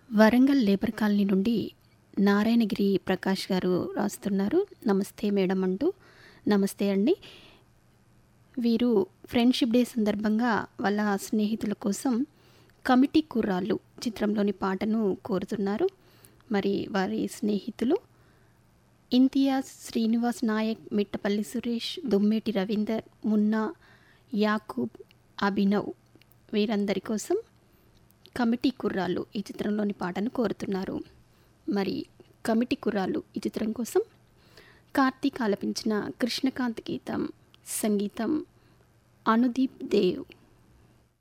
Warangal labour colony నుండి నారాయణగిరి ప్రకాష్ గారు రాస్తున్నారు నమస్తే మేడం అంటూ నమస్తే అండి వీరు ఫ్రెండ్షిప్ డే సందర్భంగా వాళ్ళ స్నేహితుల కోసం కమిటీ కుర్రాళ్ళు చిత్రంలోని పాటను కోరుతున్నారు మరి వారి స్నేహితులు ఇంతియాజ్ శ్రీనివాస్ నాయక్ మిట్టపల్లి సురేష్ దుమ్మేటి రవీందర్ మున్నా యాకూబ్ అభినవ్ వీరందరి కోసం కమిటీ కుర్రాళ్ళు ఈ చిత్రంలోని పాటను కోరుతున్నారు మరి కమిటీ కుర్రాళ్ళు ఈ చిత్రం కోసం కార్తీక్ ఆలపించిన కృష్ణకాంత్ గీతం సంగీతం అనుదీప్ దేవ్